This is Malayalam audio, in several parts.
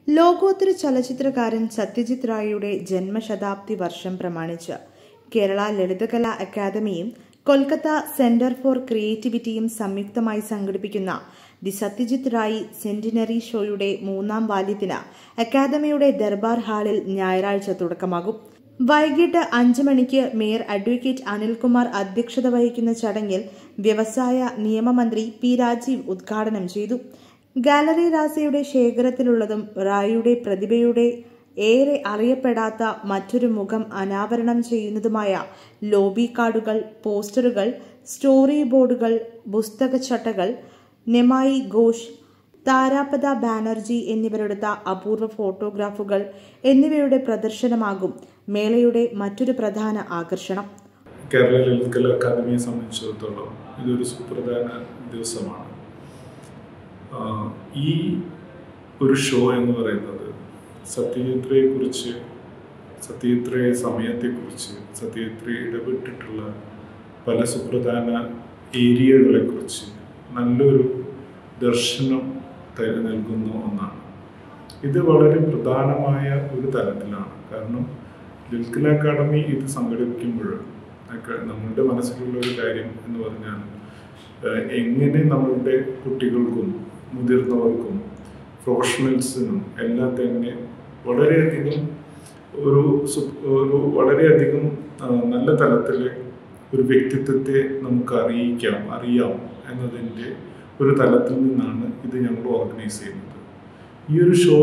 ലോകോത്തര ചലച്ചിത്രകാരൻ സത്യജിത് റായിയുടെ ജന്മശതാബ്ദി വർഷം പ്രമാണിച്ച് കേരള ലളിതകലാ അക്കാദമിയും കൊൽക്കത്ത സെന്റർ ഫോർ ക്രിയേറ്റിവിറ്റിയും സംയുക്തമായി സംഘടിപ്പിക്കുന്ന ദി സത്യജിത് റായി സെന്റിനറി ഷോയുടെ മൂന്നാം വാല്യത്തിന് അക്കാദമിയുടെ ദർബാർ ഹാളിൽ ഞായറാഴ്ച തുടക്കമാകും വൈകിട്ട് അഞ്ച് മണിക്ക് മേയർ അഡ്വക്കേറ്റ് അനിൽകുമാർ അധ്യക്ഷത വഹിക്കുന്ന ചടങ്ങിൽ വ്യവസായ നിയമമന്ത്രി പി രാജീവ് ഉദ്ഘാടനം ചെയ്തു ഗാലറി രാസയുടെ ശേഖരത്തിലുള്ളതും റായിയുടെ പ്രതിഭയുടെ ഏറെ അറിയപ്പെടാത്ത മറ്റൊരു മുഖം അനാവരണം ചെയ്യുന്നതുമായ ലോബി കാർഡുകൾ പോസ്റ്ററുകൾ സ്റ്റോറി ബോർഡുകൾ പുസ്തകച്ചട്ടകൾ നെമായി ഘോഷ് താരാപത ബാനർജി എന്നിവരെടുത്ത അപൂർവ ഫോട്ടോഗ്രാഫുകൾ എന്നിവയുടെ പ്രദർശനമാകും മേളയുടെ മറ്റൊരു പ്രധാന ആകർഷണം കേരള ലളിതകല അക്കാദമിയെ സംബന്ധിച്ചിടത്തോളം ഇതൊരു സുപ്രധാന ദിവസമാണ് ആഹ് ഈ ഒരു ഷോ എന്ന് പറയുന്നത് സത്യജിത്രയെക്കുറിച്ച് സത്യജിത്രയെ സമയത്തെക്കുറിച്ച് സത്യജിത്ര ഇടപെട്ടിട്ടുള്ള പല സുപ്രധാന ഏരിയകളെക്കുറിച്ച് നല്ലൊരു ദർശനം ത- നൽകുന്ന ഒന്നാണ് ഇത് വളരെ പ്രധാനമായ ഒരു തലത്തിലാണ് കാരണം ലിൽക്കൽ അക്കാദമി ഇത് സംഘടിപ്പിക്കുമ്പോൾ ഒക്കെ നമ്മളുടെ മനസ്സിലുള്ള ഒരു കാര്യം എന്ന് പറഞ്ഞാൽ ഏഹ്, എങ്ങനെ നമ്മളുടെ കുട്ടികൾക്കും മുതിർന്നവർക്കും പ്രൊഫഷണൽസിനും എല്ലാം തന്നെ വളരെയധികം ഒരു സു- ഒരു വളരെയധികം ആ, നല്ല തലത്തിൽ ഒരു വ്യക്തിത്വത്തെ നമുക്ക് അറിയിക്കാം അറിയാം എന്നതിൻ്റെ ഒരു തലത്തിൽ നിന്നാണ് ഇത് ഞങ്ങൾ ഓർഗനൈസ് ചെയ്യുന്നത് ഈ ഒരു ഷോ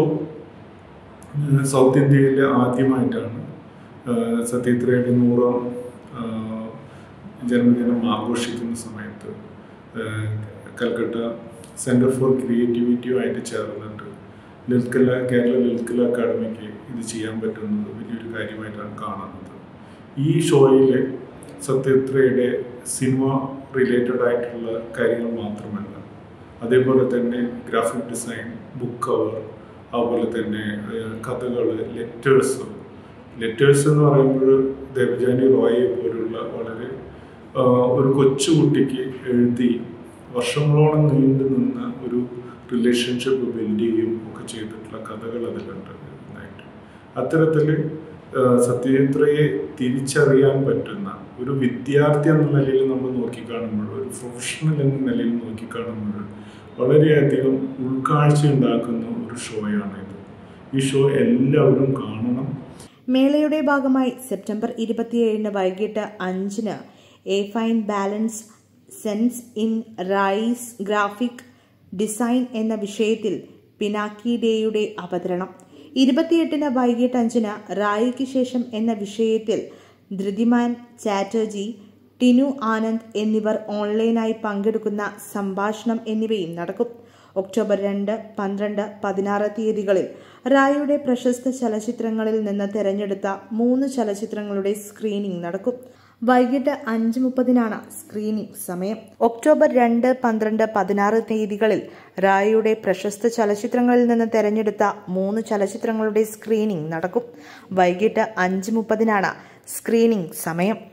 ഏഹ്, സൗത്ത് ഇന്ത്യയിൽ ആദ്യമായിട്ടാണ് ഏഹ്, സത്യത്രയുടെ നൂറാം ഏഹ്, ജന്മദിനം ആഘോഷിക്കുന്ന സമയത്ത് ഏഹ്, കൽക്കട്ട സെൻറ്റർ ഫോർ ക്രിയേറ്റിവിറ്റിയുമായിട്ട് ചേർന്നിട്ട് ലളിതകല കേരള ലളിതകല അക്കാദമിക്ക് ഇത് ചെയ്യാൻ പറ്റുന്നത് വലിയൊരു കാര്യമായിട്ടാണ് കാണുന്നത് ഈ ഷോയിൽ സത്യത്രയുടെ സിനിമ റിലേറ്റഡ് ആയിട്ടുള്ള കാര്യങ്ങൾ മാത്രമല്ല അതേപോലെ തന്നെ ഗ്രാഫിക് ഡിസൈൻ ബുക്ക് കവർ അതുപോലെ തന്നെ കഥകൾ ലെറ്റേഴ്സ് ലെറ്റേഴ്സ് എന്ന് പറയുമ്പോൾ ദേവജാനി റോയെ പോലുള്ള വളരെ ആ, ഒരു കൊച്ചുകുട്ടിക്ക് എഴുതി വർഷങ്ങളോളം നീണ്ടു നിന്ന ഒരു റിലേഷൻഷിപ്പ് ബിൽഡ് ചെയ്യുകയും ഒക്കെ ചെയ്തിട്ടുള്ള കഥകൾ അതിലുണ്ട് നന്നായിട്ട് അത്തരത്തിൽ സത്യജിത്രയെ തിരിച്ചറിയാൻ പറ്റുന്ന ഒരു വിദ്യാർത്ഥി എന്ന നിലയിൽ നമ്മൾ നോക്കിക്കാണുമ്പോൾ ഒരു പ്രൊഫഷണൽ എന്ന നിലയിൽ നോക്കിക്കാണുമ്പോൾ വളരെയധികം ഉൾക്കാഴ്ച ഉണ്ടാക്കുന്ന ഒരു ഷോയാണ് ഇത് ഈ ഷോ എല്ലാവരും കാണണം മേളയുടെ ഭാഗമായി സെപ്റ്റംബർ ഇരുപത്തിയേഴിന് വൈകിട്ട് അഞ്ചിന് a fine balance sense in rise graphic design എന്ന വിഷയത്തിൽ പിനാക്കി ഡേയുടെ അവതരണം ഇരുപത്തിയെട്ടിന് വൈകിട്ട് അഞ്ചിന് റായിക്ക് ശേഷം എന്ന വിഷയത്തിൽ ധൃതിമാൻ ചാറ്റർജി ടിനു ആനന്ദ് എന്നിവർ ഓൺലൈനായി പങ്കെടുക്കുന്ന സംഭാഷണം എന്നിവയും നടക്കും ഒക്ടോബർ രണ്ട് പന്ത്രണ്ട് പതിനാറ് തീയതികളിൽ റായിയുടെ പ്രശസ്ത ചലച്ചിത്രങ്ങളിൽ നിന്ന് തെരഞ്ഞെടുത്ത മൂന്ന് ചലച്ചിത്രങ്ങളുടെ സ്ക്രീനിംഗ് നടക്കും വൈകിട്ട് അഞ്ച് മുപ്പതിനാണ് സ്ക്രീനിംഗ് സമയം ഒക്ടോബർ രണ്ട് പന്ത്രണ്ട് പതിനാറ് തീയതികളിൽ റായിയുടെ പ്രശസ്ത ചലച്ചിത്രങ്ങളിൽ നിന്ന് തെരഞ്ഞെടുത്ത മൂന്ന് ചലച്ചിത്രങ്ങളുടെ സ്ക്രീനിംഗ് നടക്കും വൈകിട്ട് അഞ്ച് മുപ്പതിനാണ് സ്ക്രീനിംഗ് സമയം